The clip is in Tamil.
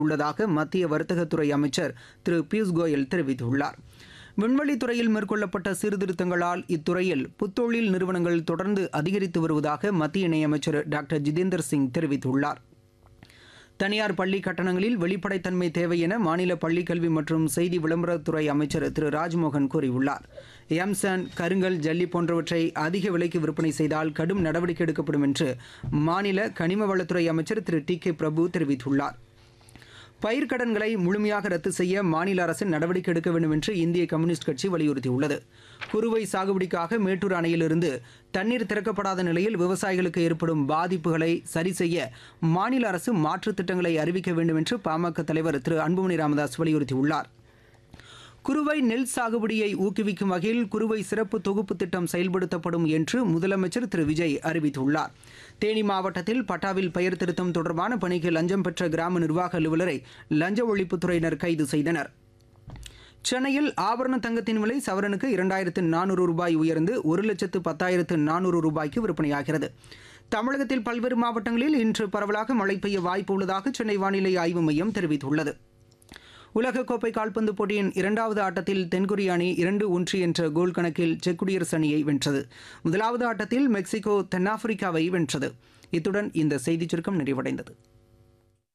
உள்ளதாக மத்திய வர்த்தகத்துறை அமைச்சர் திரு பியூஷ் கோயல் தெரிவித்துள்ளார் விண்வெளித்துறையில் மேற்கொள்ளப்பட்ட சீர்திருத்தங்களால் இத்துறையில் புத்தொழில் நிறுவனங்கள் தொடர்ந்து அதிகரித்து வருவதாக மத்திய இணையமைச்சர் டாக்டர் ஜிதேந்தர் சிங் தெரிவித்துள்ளார் தனியார் பள்ளி கட்டணங்களில் வெளிப்படைத்தன்மை தேவை என மாநில பள்ளிக்கல்வி மற்றும் செய்தி விளம்பரத்துறை அமைச்சர் திரு ராஜ்மோகன் கூறியுள்ளார் எம்சான் கருங்கல் ஜல்லி போன்றவற்றை அதிக விலைக்கு விற்பனை செய்தால் கடும் நடவடிக்கை எடுக்கப்படும் என்று மாநில கனிம வளத்துறை அமைச்சர் திரு டி கே பிரபு தெரிவித்துள்ளார் பயிர்க்கடன்களை முழுமையாக ரத்து செய்ய மாநில அரசு நடவடிக்கை எடுக்க வேண்டும் என்று இந்திய கம்யூனிஸ்ட் கட்சி வலியுறுத்தியுள்ளது குறுவை சாகுபடிக்காக மேட்டூர் அணையிலிருந்து தண்ணீர் திறக்கப்படாத நிலையில் விவசாயிகளுக்கு ஏற்படும் பாதிப்புகளை சரி செய்ய மாநில அரசு மாற்றுத் திட்டங்களை அறிவிக்க வேண்டும் என்று பாமக தலைவர் திரு அன்புமணி ராமதாஸ் வலியுறுத்தியுள்ளார் குறுவை நெல் சாகுபடியை ஊக்குவிக்கும் வகையில் குறுவை சிறப்பு தொகுப்பு திட்டம் செயல்படுத்தப்படும் என்று முதலமைச்சர் திரு விஜய் அறிவித்துள்ளார் தேனி மாவட்டத்தில் பட்டாவில் பெயர் திருத்தம் தொடர்பான பணிக்கு லஞ்சம் பெற்ற கிராம நிர்வாக அலுவலரை லஞ்ச ஒழிப்புத்துறையினர் கைது செய்தனர் சென்னையில் ஆபரண தங்கத்தின் விலை சவரனுக்கு இரண்டாயிரத்து நானூறு ரூபாய் உயர்ந்து ஒரு லட்சத்து பத்தாயிரத்து நானூறு ரூபாய்க்கு விற்பனையாகிறது தமிழகத்தில் பல்வேறு மாவட்டங்களில் இன்று பரவலாக மழை பெய்ய வாய்ப்பு உள்ளதாக சென்னை வானிலை ஆய்வு மையம் தெரிவித்துள்ளது உலகக்கோப்பை கால்பந்து போட்டியின் இரண்டாவது ஆட்டத்தில் தென்கொரிய அணி இரண்டு ஒன்று என்ற கோல் கணக்கில் செக் குடியரசு அணியை வென்றது முதலாவது ஆட்டத்தில் மெக்சிகோ தென்னாப்பிரிக்காவை வென்றது இத்துடன் இந்த செய்திச் சுருக்கம் நிறைவடைந்தது